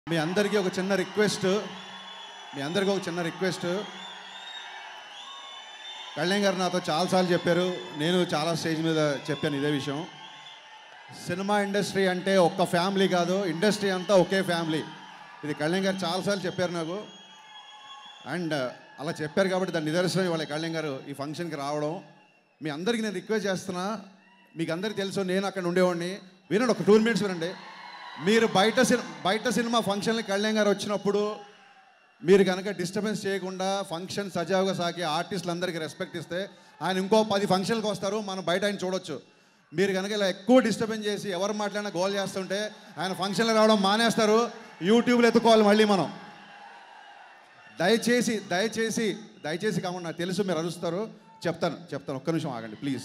మీ అందరికీ ఒక చిన్న రిక్వెస్ట్ మీ అందరికీ ఒక చిన్న రిక్వెస్ట్ కళ్యాణ్ గారు నాతో చాలాసార్లు చెప్పారు నేను చాలా స్టేజ్ మీద చెప్పాను ఇదే విషయం సినిమా ఇండస్ట్రీ అంటే ఒక్క ఫ్యామిలీ కాదు ఇండస్ట్రీ అంతా ఒకే ఫ్యామిలీ ఇది కళ్యాణ్ గారు చాలాసార్లు చెప్పారు నాకు అండ్ అలా చెప్పారు కాబట్టి దాని నిదర్శనం ఇవాళ కళ్యాణ్ గారు ఈ ఫంక్షన్కి రావడం మీ అందరికీ నేను రిక్వెస్ట్ చేస్తున్నా మీకు అందరికీ తెలుసు నేను అక్కడ ఉండేవాడిని వినండి ఒక టూ మినిట్స్ వినండి మీరు బయట సినిమా బయట సినిమా ఫంక్షన్కి కళ్యాణ్ గారు వచ్చినప్పుడు మీరు కనుక డిస్టర్బెన్స్ చేయకుండా ఫంక్షన్ సజావుగా సాగి ఆర్టిస్టులందరికీ రెస్పెక్ట్ ఇస్తే ఆయన ఇంకో పది ఫంక్షన్కి వస్తారు మనం బయట ఆయన చూడొచ్చు మీరు కనుక ఇలా ఎక్కువ డిస్టర్బెన్స్ చేసి ఎవరు మాట్లాడినా గోల్ చేస్తుంటే ఆయన ఫంక్షన్లో రావడం మానేస్తారు యూట్యూబ్లో ఎత్తుకోవాలి మళ్ళీ మనం దయచేసి దయచేసి దయచేసి కాకుండా నాకు తెలుసు మీరు అరుస్తారు చెప్తాను చెప్తాను ఒక్క నిమిషం ఆగండి ప్లీజ్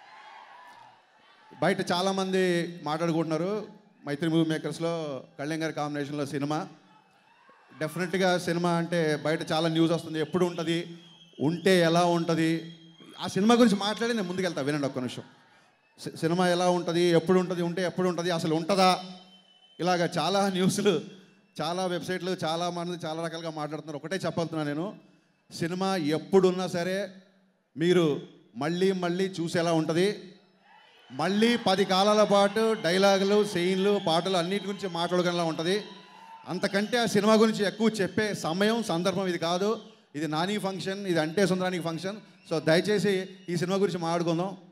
బయట చాలామంది మాట్లాడుకుంటున్నారు మైత్రి మూవీ మేకర్స్లో కళ్యాణ్ గారి కాంబినేషన్లో సినిమా డెఫినెట్గా సినిమా అంటే బయట చాలా న్యూస్ వస్తుంది ఎప్పుడు ఉంటుంది ఉంటే ఎలా ఉంటుంది ఆ సినిమా గురించి మాట్లాడి నేను ముందుకెళ్తా వినండి ఒక్క నిమిషం సి- సినిమా ఎలా ఉంటుంది ఎప్పుడు ఉంటుంది ఉంటే ఎప్పుడు ఉంటుంది అసలు ఉంటుందా ఇలాగ చాలా న్యూస్లు చాలా వెబ్సైట్లు చాలా మంది చాలా రకాలుగా మాట్లాడుతున్నారు ఒకటే చెప్పాలతున్నా నేను సినిమా ఎప్పుడున్నా సరే మీరు మళ్ళీ మళ్ళీ చూసేలా ఉంటుంది మళ్ళీ పది కాలాల పాటు డైలాగులు సీన్లు పాటలు అన్నిటి గురించి మాట్లాడగలలా ఉంటుంది అంతకంటే ఆ సినిమా గురించి ఎక్కువ చెప్పే సమయం సందర్భం ఇది కాదు ఇది నాని ఫంక్షన్ ఇది అంటే సుందరానికి ఫంక్షన్ సో దయచేసి ఈ సినిమా గురించి మాట్లాడుకుందాం